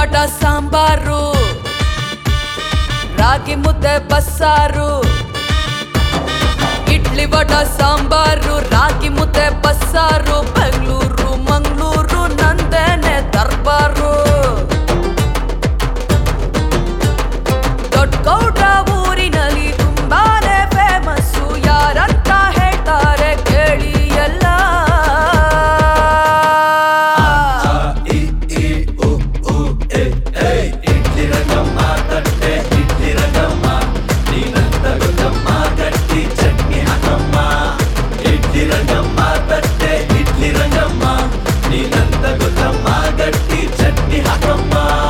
ವಡ ಸಾಂಬಾರು ರಾಗಿ ಮುದ್ದೆ ಬಸ್ಸಾರು ಇಡ್ಲಿ ವಡ ಸಾಂಬಾರು ರಾಗಿ ಮುದ್ದೆ ಬಸ್ಸಾರು ಬೆಂಗಳೂರು ಮಂಗಳೂರು ನಂದೇನೆ ದರ್ಬಾರು ದೊಡ್ಡ ಊರಿನಲ್ಲಿ ತುಂಬಾನೇ ಫೇಮಸ್ಸು ಯಾರಂತ ಹೇಳ್ತಾರೆ ಕೇಳಿ ಎಲ್ಲ ಇಡ್ಲಿ ರಂಗಮ್ಮ ತಟ್ಟೆ ಇಡ್ಲಿ ರಂಗಮ್ಮ ನೀನಂತ ಗೊತ್ತಮ್ಮ ಗಟ್ಟಿ ಚಟ್ನಿ ಹಾಕಮ್ಮ ಇಡ್ಲಿ ರಂಗಮ್ಮ ತಟ್ಟೆ ಇಡ್ಲಿ ರಂಗಮ್ಮ ನೀನಂತ ಗೊತ್ತಮ್ಮ ಗಟ್ಟಿ ಚಟ್ನಿ ಹಾಕಮ್ಮ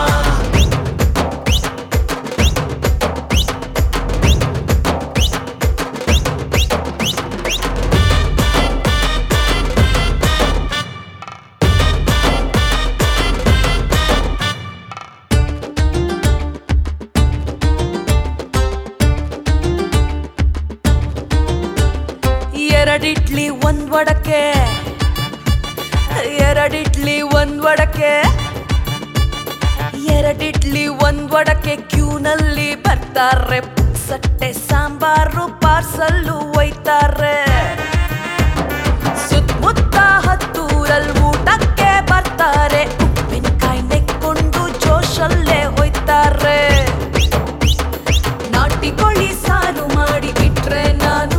ಎರಡಿಡ್ಲಿ ಒಂದ್ ವಡಕೆ ಎರಡಿಡ್ಲಿ ಒಂದ್ ವಡಕೆ ಎರಡಿಡ್ಲಿ ಒಂದ್ ವಡಕೆ ಕ್ಯೂನಲ್ಲಿ ಬರ್ತಾರೆ ಸಟ್ಟೆ ಸಾಂಬಾರು ಪಾರ್ಸಲ್ಲು ಒಯ್ತಾರೆ ಸುತ್ತಮುತ್ತ ಹತ್ತೂರಲ್ ಊಟಕ್ಕೆ ಬರ್ತಾರೆ ಉಪ್ಪಿನಕಾಯಿ ನೆಕ್ಕೊಂಡು ಜೋಶಲ್ಲೇ ಹೋಯ್ತಾರೆ ನಾಟಿ ಕೋಳಿ ಸಾರು ಮಾಡಿ ಬಿಟ್ರೆ ನಾನು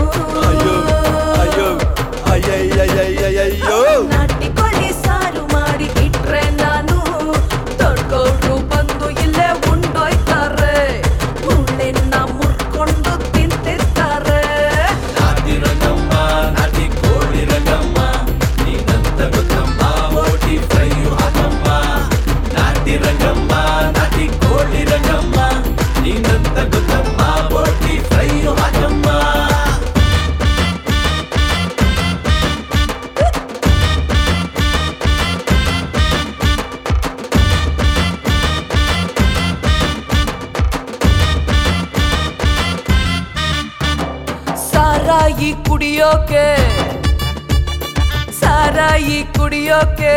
ನಾಟಿ ಕೋಳಿ ಸಾರು ಮಾಡಿ ಇಟ್ರೆ ನಾನು ದೊಡ್ಡವರು ಬಂದು ಇಲ್ಲೇ ಉಂಡೋಯ್ತಾರೆ ಮುಳ್ಳೆನ್ನ ಮುರ್ಕೊಂಡು ತಿಂತಿರ್ತಾರೆ ನಾಟಿ ರಂಗಮ್ಮ ನಾಟಿ ಕೋಳಿ ರಂಗಮ್ಮ ನೀನಂತ ಗೊತ್ತಮ್ಮ ಓಟಿ ಫ್ರೈಯು ಹಾಕಮ್ಮ ನಾಟಿ ರಂಗಮ್ಮ ನಾಟಿ ಕೋಳಿ ರಂಗಮ್ಮ ನೀನಂತ ಗೊತ್ತಮ್ಮ ಓಟಿ ಫ್ರೈಯು ಹಾಕಮ್ಮ ಸಾರಾಯಿ ಕುಡಿಯೋಕೆ ಸಾರಾಯಿ ಕುಡಿಯೋಕೆ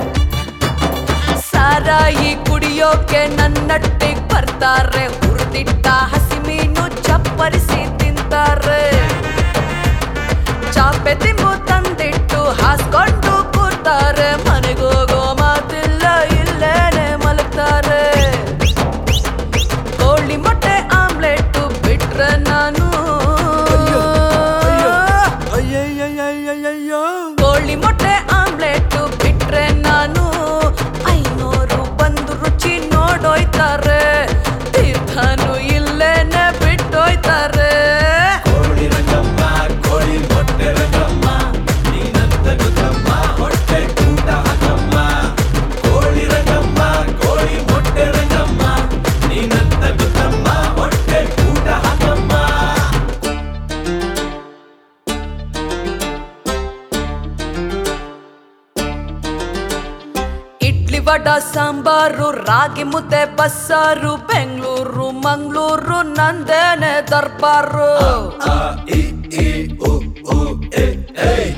ಸಾರಾಯಿ ಕುಡಿಯೋಕೆ ನನ್ನಟ್ಟಿಗೆ ಬರ್ತಾರೆ ಹುರಿದಿಟ್ಟ ಹಸಿ ಮೀನು ಚಪ್ಪರಿಸಿ ತಿಂತಾರೆ ಚಾಪೆ ತಿಂಬು ತಂದಿಟ್ಟು ಹಾಸ್ಕೊಂಡು ಕೂರ್ತಾರೆ ಮನೆಗೋಗೋ ಮಾತಿಲ್ಲ ಇಲ್ಲೇನೆ ಮಲಗ್ತಾರೆ ಕೋಳಿ ಮೊಟ್ಟೆ ಆಮ್ಲೆಟ್ ಬಿಟ್ರೆ ನಾನು ಕೋಳಿ ಮೊಟ್ಟೆ ಆಮ್ಲೆಟ್ ಬಿಟ್ರೆ ನಾನು ಐನೂರು ಬಂದು ರುಚಿ ನೋಡೋಯ್ತಾರೆ ತೀರ್ಥನು ಇಲ್ಲೇನೆ ಬಿಟ್ಟೋಯ್ತಾರೆ ಕೋಳಿ ರಂಗಮ್ಮ ಕೋಳಿ ಮೊಟ್ಟೆ ರಂಗಮ್ಮ ನೀನಂತ ಗೊತ್ತಮ್ಮ ಹೊಟ್ಟೆ ಊಟ ಹಾಕಮ್ಮ ಕೋಳಿ ರಂಗಮ್ಮ ಕೋಳಿ ಮೊಟ್ಟೆ ರಂಗಮ್ಮ ನೀನಂತ ಗೊತ್ತಮ್ಮ ಹೊಟ್ಟೆ ಊಟ ಹಾಕಮ್ಮ ಇಡ್ಲಿ ವಡ ಸಾಂಬಾರು ರಾಗಿ ಮುದ್ದೆ ಬಸ್ಸಾರು ಬೆಂಗಳೂರು ಮಂಗಳೂರು ನಂದೇನೆ ದರ್ಬಾರು ಆ ಇ ಈ ಉ ಉ ಎ ಐ